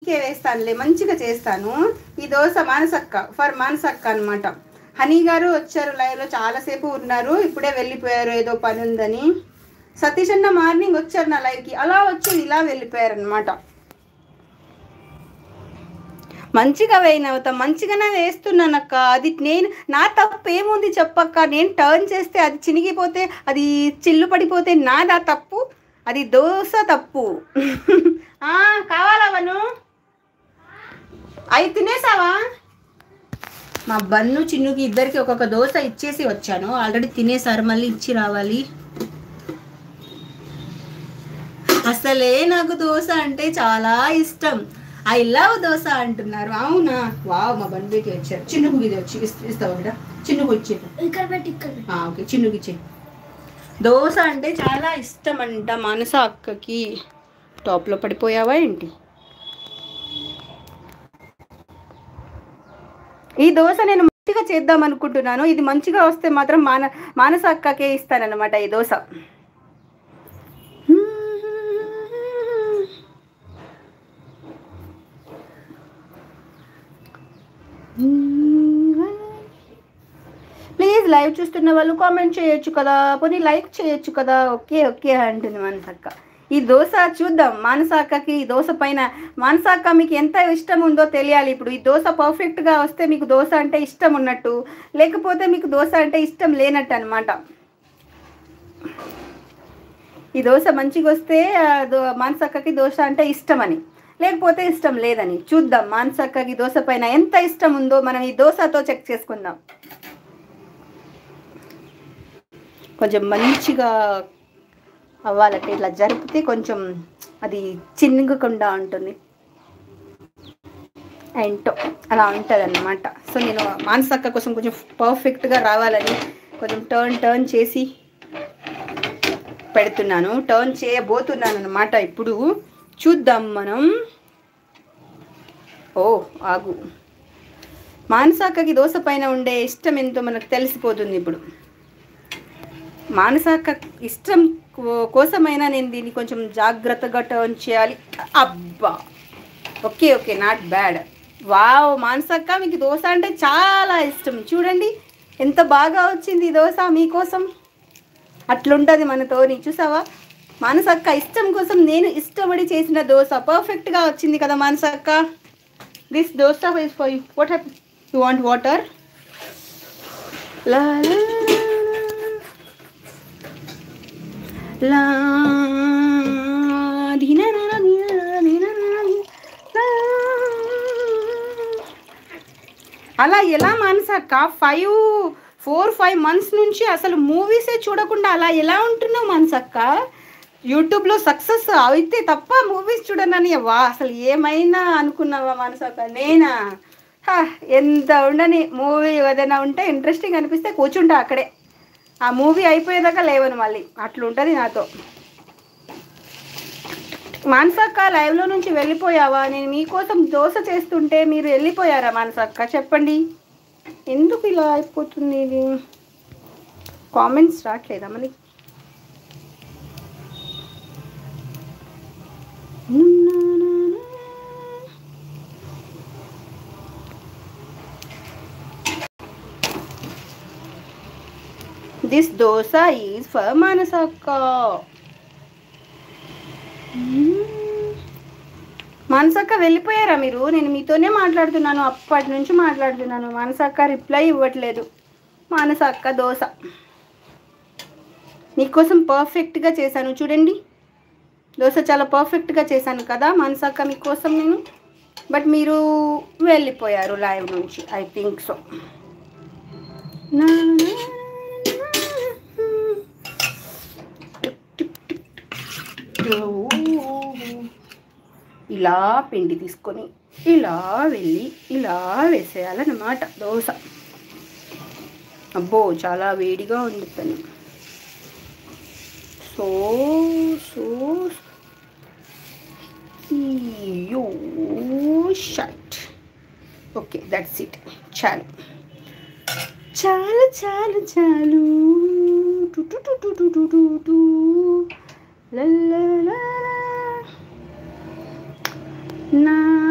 మీకే వేస్తానులే మంచిగా చేస్తాను ఈ దోశ మానసక్క ఫర్ మానసక్క అనమాట హనీ గారు వచ్చారు లైవ్లో చాలాసేపు ఉన్నారు ఇప్పుడే వెళ్ళిపోయారు ఏదో పని ఉందని సతీష్ అన్న మార్నింగ్ వచ్చారు నా లైవ్కి అలా వచ్చి ఇలా వెళ్ళిపోయారు అనమాట మంచిగా వేయినవుతా మంచిగానే వేస్తున్నానక్క అది నేను నా తప్పు ఏముంది చెప్పక్క నేను టర్న్ చేస్తే అది చినిగిపోతే అది చిల్లు పడిపోతే నాదా తప్పు అది దోశ తప్పు ఆ, కావాలా వను అవి తినేసావా మా బన్ను చిన్నుకి ఇద్దరికి ఒక్కొక్క దోశ ఇచ్చేసి వచ్చాను ఆల్రెడీ తినేసారు మళ్ళీ ఇచ్చి రావాలి అసలే నాకు దోశ అంటే చాలా ఇష్టం ఐ లవ్ దోశ అంటున్నారు అవునా వావ్ మా బండికి వచ్చారు చిన్నుకు ఇది వచ్చి ఇస్త- ఇస్తావా బిడ్డ చిన్నుకు ఇచ్చే ఇక్కడ పెట్టి ఇక్కడ పెట్టి ఓకే చిన్నుకి ఇచ్చే దోశ అంటే చాలా ఇష్టం అంట మనస అక్కకి టాప్లో పడిపోయావా ఏంటి ఈ దోశ నేను మంచిగా చేద్దాం అనుకుంటున్నాను ఇది మంచిగా వస్తే మాత్రం మాన మానస అక్కకే ఇస్తానన్నమాట ఈ దోశ ప్లీజ్ లైవ్ చూస్తున్న వాళ్ళు కామెంట్ చేయొచ్చు కదా పోనీ లైక్ చేయొచ్చు కదా ఓకే ఓకే అంటుంది మనసక్క ఈ దోశ చూద్దాం మానసాక్కకి ఈ దోశ పైన మానసాక్క మీకు ఎంత ఇష్టం ఉందో తెలియాలి ఇప్పుడు ఈ దోశ పర్ఫెక్ట్గా వస్తే మీకు దోశ అంటే ఇష్టం ఉన్నట్టు లేకపోతే మీకు దోశ అంటే ఇష్టం లేనట్టు అనమాట ఈ దోశ మంచిగా వస్తే ఆ, దో- మానసక్కకి దోశ అంటే ఇష్టమని లేకపోతే ఇష్టం లేదని చూద్దాం మానసక్కకి దోశ పైన ఎంత ఇష్టం ఉందో మనం ఈ దోశతో చెక్ చేసుకుందాం కొంచెం మంచిగా అవ్వాలంటే ఇట్లా జరిపితే కొంచెం అది చిన్నగకుండా ఉంటుంది ఏంటో అలా ఉంటుంది అనమాట సో నేను మానసక్క కోసం కొంచెం పర్ఫెక్ట్గా రావాలని కొంచెం టర్న్ టర్న్ చేసి పెడుతున్నాను టర్న్ చేయబోతున్నాను అనమాట ఇప్పుడు చూద్దాం మనం ఓ ఆగు మానసాక్కకి దోశ పైన ఉండే ఇష్టం ఎంతో మనకు తెలిసిపోతుంది ఇప్పుడు మానసాక ఇష్టం కో- కోసమైనా నేను దీన్ని కొంచెం జాగ్రత్తగా టర్న్ చేయాలి అబ్బా okay okay not bad wow మానసక్క మీకు దోశ అంటే చాలా ఇష్టం చూడండి ఎంత బాగా వచ్చింది ఈ దోశ మీకోసం అట్లుంటుంది మనతోని చూసావా మానసక్క ఇష్టం కోసం నేను ఇష్టపడి చేసిన దోశ పర్ఫెక్ట్గా వచ్చింది కదా మానసక్క this dosa is for you what happy you want water లా లా లా ధీననా ధీననా ధీననా లా. అలా ఎలా మానసాక ఫైవ్ ఫోర్ ఫైవ్ మంత్స్ నుంచి అసలు మూవీసే చూడకుండా అలా ఎలా ఉంటున్నావు మానసక్క యూట్యూబ్లో సక్సెస్ అయితే తప్ప మూవీస్ చూడనని వా అసలు ఏమైనా అనుకున్నావా మానసక్క నేనా హా, ఎంత ఉండని మూవీ ఏదైనా ఉంటే ఇంట్రెస్టింగ్ అనిపిస్తే కూర్చుంటా అక్కడే ఆ మూవీ అయిపోయేదాకా లేవను మళ్ళీ అట్లుంటుంది నాతో మానసక్క లైవ్లో నుంచి వెళ్ళిపోయావా నేను మీకోసం దోశ చేస్తుంటే మీరు వెళ్ళిపోయారా మానసక్క చెప్పండి ఎందుకు ఇలా అయిపోతుంది ఇది కామెంట్స్ రావట్లేదా మనకి దిస్ దోశ ఈజ్ ఫర్ మానసక్క మనసక్క వెళ్ళిపోయారా మీరు నేను మీతోనే మాట్లాడుతున్నాను అప్పటి నుంచి మాట్లాడుతున్నాను మనసక్క రిప్లై ఇవ్వట్లేదు మానసక్క దోశ మీకోసం పర్ఫెక్ట్గా చేశాను చూడండి దోశ చాలా పర్ఫెక్ట్గా చేశాను కదా మనసక్క మీకోసం నేను బట్ మీరు వెళ్ళిపోయారు లైవ్ నుంచి ఐ థింక్ సో ఇలా పిండి తీసుకొని ఇలా వెళ్ళి ఇలా వేసేయాలన్నమాట దోశ అబ్బో చాలా వేడిగా ఉంది పని so so you shut okay that's it చాలు చాలు చాలు చాలు టు టు టు టు టు టు టు టు. లా లా లా లా. నా